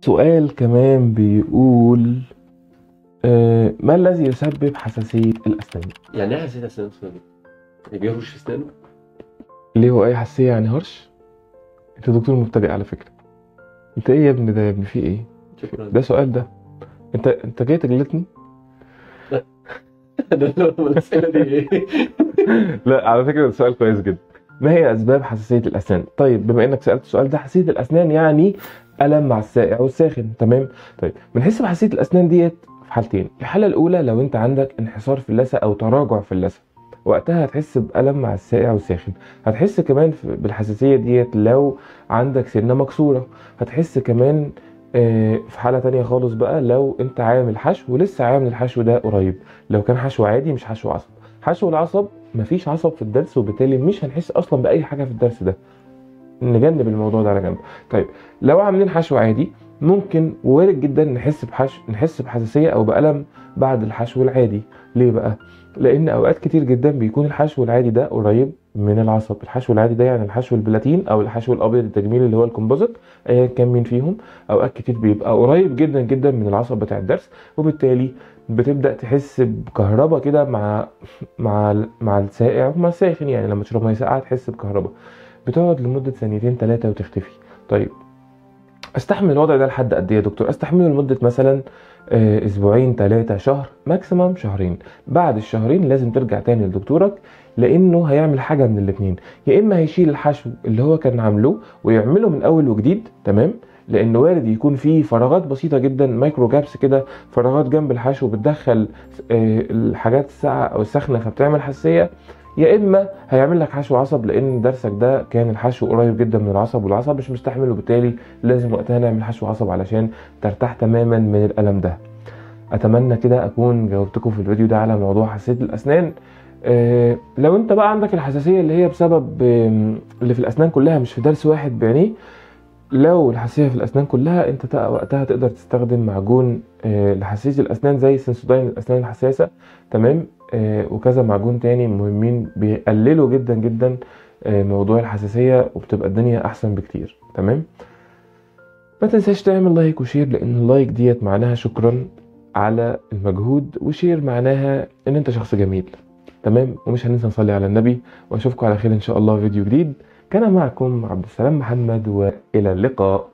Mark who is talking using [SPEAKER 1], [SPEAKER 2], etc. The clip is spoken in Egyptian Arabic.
[SPEAKER 1] سؤال كمان بيقول آه، ما الذي يسبب حساسية الأسنان؟
[SPEAKER 2] يعني ايه حساسيه اسنان اسمها دي؟ يعني بيهرش في اسنانه؟
[SPEAKER 1] ليه هو أي حساسية يعني هرش؟ أنت دكتور مبتدئ على فكرة أنت إيه يا ابني ده يا ابني في إيه؟
[SPEAKER 2] شكرا
[SPEAKER 1] ده سؤال ده أنت أنت جاي تجلطني؟
[SPEAKER 2] ده اللي هو الاسئله دي ايه؟
[SPEAKER 1] لا على فكرة ده سؤال كويس جدا ما هي أسباب حساسية الأسنان؟ طيب بما إنك سألت السؤال ده حساسية الأسنان يعني ألم مع السائع والساخن تمام؟ طيب بنحس بحساسية الأسنان ديت في حالتين الحالة الأولى لو أنت عندك انحسار في اللثة أو تراجع في اللثة وقتها هتحس بألم مع السائع والساخن هتحس كمان في- بالحساسية ديت لو عندك سنة مكسورة هتحس كمان آه، في حالة تانية خالص بقى لو انت عامل حشو ولسه عامل الحشو ده قريب لو كان حشو عادي مش حشو عصب حشو العصب مفيش عصب في الضرس وبالتالي مش هنحس اصلا باي حاجه في الضرس ده نجنب الموضوع ده على جنب طيب لو عاملين حشو عادي ممكن وارد جدا نحس بحش نحس بحساسيه او بالم بعد الحشو العادي ليه بقى لان اوقات كتير جدا بيكون الحشو العادي ده قريب من العصب الحشو العادي ده يعني الحشو البلاتين او الحشو الابيض التجميلي اللي هو الكومبوزيت ايا كان مين فيهم اوقات كتير بيبقى قريب جدا جدا من العصب بتاع الضرس وبالتالي بتبدا تحس بكهرباء كده مع مع مع السائع ومع الساخن يعني لما تشرب ميه ساقعه تحس بكهرباء بتقعد لمده ثانيتين ثلاثه وتختفي طيب استحمل الوضع ده لحد قد ايه يا دكتور استحمله لمده مثلا آه، اسبوعين ثلاثه شهر ماكسيمم شهرين بعد الشهرين لازم ترجع تاني لدكتورك لانه هيعمل حاجه من الاثنين يا اما هيشيل الحشو اللي هو كان عامله ويعمله من اول وجديد تمام لان وارد يكون فيه فراغات بسيطه جدا مايكرو جابس كده فراغات جنب الحشو بتدخل آه، الحاجات الساقعه او السخنه فبتعمل حساسيه يا اما هيعمل لك حشو عصب لان درسك ده كان الحشو قريب جدا من العصب والعصب مش مستحمل وبالتالي لازم وقتها نعمل حشو عصب علشان ترتاح تماما من الالم ده اتمنى كده اكون جاوبتكم في الفيديو ده على موضوع حساسيه الاسنان آه، لو انت بقى عندك الحساسيه اللي هي بسبب آم، اللي في الاسنان كلها مش في درس واحد بعينيه لو الحساسيه في الاسنان كلها انت تق- وقتها تقدر تستخدم معجون آه، لحساسيه الاسنان زي سنسوداين الاسنان الحساسه تمام آه، وكذا معجون تاني مهمين بيقللوا جدا جدا آه، موضوع الحساسيه وبتبقى الدنيا احسن بكتير تمام ما تنساش تعمل لايك وشير لان اللايك ديت معناها شكرا على المجهود وشير معناها ان انت شخص جميل تمام ومش هننسى نصلي على النبي واشوفكم على خير ان شاء الله في فيديو جديد كان معكم عبد السلام محمد والى اللقاء